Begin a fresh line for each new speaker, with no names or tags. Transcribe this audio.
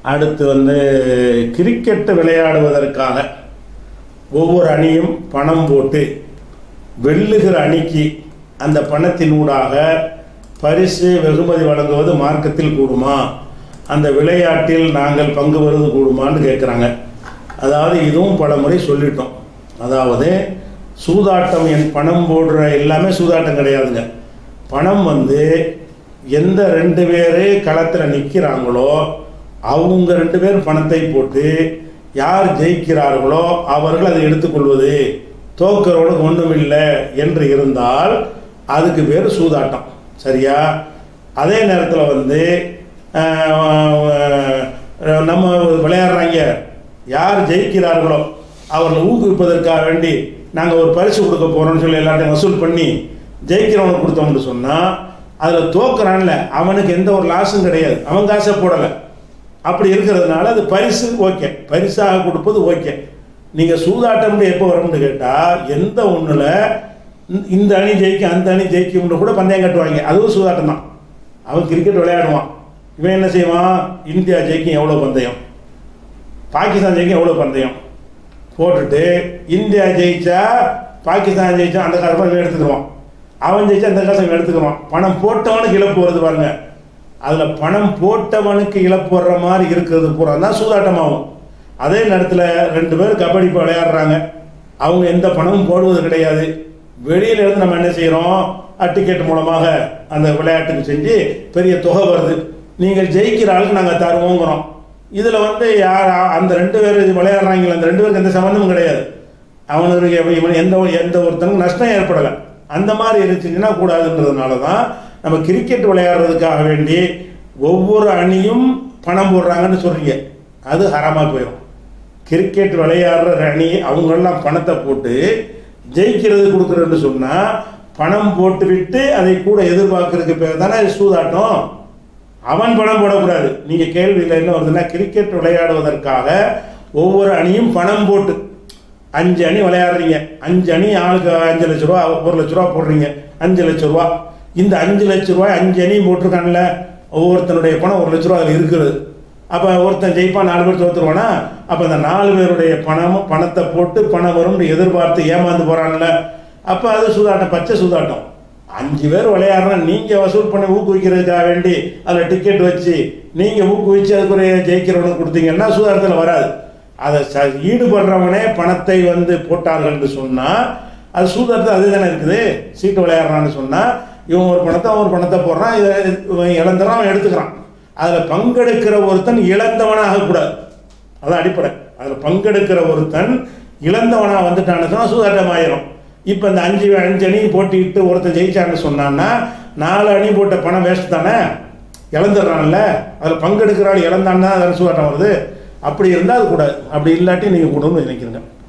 அடுத்து வந்து கிரிக்கெட் விளையாடுவதற்காக ஒவ்வொரு அணியும் பணம் போட்டு வெல்லுகிற அணிக்கு அந்த பணத்தினூடாக பரிசு வெகுமதி வழங்குவது மார்க்கத்தில் கூடுமா அந்த விளையாட்டில் நாங்கள் பங்கு பெறுவது கூடுமான்னு கேட்குறாங்க அதாவது இதுவும் பல முறை சொல்லிட்டோம் அதாவது சூதாட்டம் என் பணம் போடுற எல்லாமே சூதாட்டம் கிடையாதுங்க பணம் வந்து எந்த ரெண்டு பேர் களத்தில் நிற்கிறாங்களோ அவங்க ரெண்டு பேர் பணத்தை போட்டு யார் ஜெயிக்கிறார்களோ அவர்கள் அதை எடுத்துக்கொள்வது தோக்கிறவனுக்கு ஒன்றும் இல்லை என்று இருந்தால் அதுக்கு பேர் சூதாட்டம் சரியா அதே நேரத்தில் வந்து ஆஹ், நம்ம விளையாடுறாங்க யார் ஜெயிக்கிறார்களோ அவர்களை ஊக்குவிப்பதற்காக வேண்டி நாங்கள் ஒரு பரிசு கொடுக்க போகிறோம்னு சொல்லி எல்லாத்தையும் வசூல் பண்ணி ஜெயிக்கிறவனுக்கு கொடுத்தோம்னு சொன்னால் அதில் தோக்குறான்ல அவனுக்கு எந்த ஒரு லாஸும் கிடையாது அவன் காசை போடலை அப்படி இருக்கிறதுனால அது பரிசு ஓகே பரிசாக கொடுப்பது ஓகே நீங்கள் சூதாட்டம் எப்போ வரும்னு கேட்டால் எந்த ஒன்றில் இந்த அணி ஜெயிக்கும் அந்த அணி ஜெயிக்கும்னு கூட பந்தயம் கட்டுவாங்க அதுவும் சூதாட்டம் தான் அவன் கிரிக்கெட் விளையாடுவான் இவன் என்ன செய்வான் இந்தியா ஜெயிக்கும் எவ்வளோ பந்தயம் பாகிஸ்தான் ஜெயிக்கும் எவ்வளோ பந்தயம் போட்டுட்டு இந்தியா ஜெயிச்சா பாகிஸ்தான் ஜெயிச்சா அந்த காசை இவன் எடுத்துக்குவான் அவன் ஜெயிச்சா அந்த காசை இவன் எடுத்துக்குவான் பணம் போட்டவனுக்கு இழப்பு வருது பாருங்க அதில் பணம் போட்டவனுக்கு இழப்பு வர்ற மாதிரி இருக்கிறது பூரா தான் சூதாட்டமாகும் அதே நேரத்தில் ரெண்டு பேர் கபடி இப்போ விளையாடுறாங்க அவங்க எந்த பணமும் போடுவது கிடையாது வெளியில இருந்து நம்ம என்ன செய்கிறோம் டிக்கெட் மூலமாக அந்த விளையாட்டுக்கு செஞ்சு பெரிய தொகை வருது நீங்கள் ஜெயிக்கிற ஆளுக்கு நாங்கள் தருவோங்கிறோம் இதில் வந்து யார் அந்த ரெண்டு பேர் விளையாடுறாங்களே அந்த ரெண்டு பேருக்கு எந்த சம்மந்தமும் கிடையாது அவனுக்கு இவன் இவன் எந்த ஒரு- எந்த ஒருத்தனுக்கும் நஷ்டம் ஏற்படலை அந்த மாதிரி இருந்துச்சுன்னா கூடாதுன்றதுனால தான் நம்ம கிரிக்கெட் விளையாடுறதுக்காக வேண்டி ஒவ்வொரு அணியும் பணம் போடுறாங்கன்னு சொல்றீங்க அது ஹராமா போயிடும் கிரிக்கெட் விளையாடுற அணி அவங்கெல்லாம் பணத்தை போட்டு ஜெயிக்கிறது கொடுக்குறேன்னு சொன்னால் பணம் போட்டு விட்டு அதை கூட எதிர்பார்க்கறதுக்கு பேர் தானே சூதாட்டம் அவன் பணம் போடக்கூடாது நீங்கள் கேள்வியில் என்ன வருதுன்னா கிரிக்கெட் விளையாடுவதற்காக ஒவ்வொரு அணியும் பணம் போட்டு அஞ்சு அணி விளையாடுறீங்க அஞ்சு அணி ஆளுக்கு அஞ்சு லட்ச ரூபா ஒரு லட்ச ரூபா போடுறீங்க அஞ்சு லட்ச ரூபா இந்த அஞ்சு லட்ச ரூபாய் அஞ்சு அணியும் போட்டிருக்கான்ல ஒவ்வொருத்தனுடைய பணம் ஒரு லட்ச ரூபா அதில் இருக்குது அப்போ ஒருத்தன் ஜெயிப்பான் நாலு பேர் தோத்துருவானா அப்போ அந்த நாலு பேருடைய பணம் பணத்தை போட்டு பணம் வரும்னு எதிர்பார்த்து ஏமாந்து போகிறான்ல அப்போ அது சூதாட்டம் பச்சை சூதாட்டம் அஞ்சு பேர் விளையாடுறோம் நீங்கள் வசூல் பண்ணி ஊக்குவிக்கிறதுக்காக வேண்டி அதில் டிக்கெட் வச்சு நீங்கள் ஊக்குவிச்சு அதுக்குரிய ஜெயிக்கிறவனுக்கு கொடுத்தீங்கன்னா சூதாட்டத்தில் வராது அதை ச ஈடுபடுறவனே பணத்தை வந்து போட்டார்கள்னு சொன்னால் அது சூதாட்டத்தில் அதே தானே இருக்குது சீட்டு விளையாடுறான்னு சொன்னால் இவன் ஒரு பணத்தை அவன் ஒரு பணத்தை போடுறான் இதை இவன் இழந்துறான் அவன் எடுத்துக்கிறான் அதில் பங்கெடுக்கிற ஒருத்தன் இழந்தவனாக ஆகக்கூடாது அதான் அடிப்படை அதில் பங்கெடுக்கிற ஒருத்தன் இழந்தவனாக வந்துட்டான்னு சொன்னால் சூதாட்டம் ஆயிரும் இப்போ இந்த அஞ்சு அஞ்சு அணி போட்டிட்டு ஒருத்தன் ஜெயிச்சான்னு சொன்னான்னா நாலு அணி போட்ட பணம் வேஸ்ட் தானே இழந்துடுறான்ல அதில் பங்கெடுக்கிற ஆள் இழந்தான்னா அதில் சூதாட்டம் வருது அப்படி இருந்தால் அது கூடாது அப்படி இல்லாட்டி நீங்கள் கூடன்னு நினைக்கிறீங்க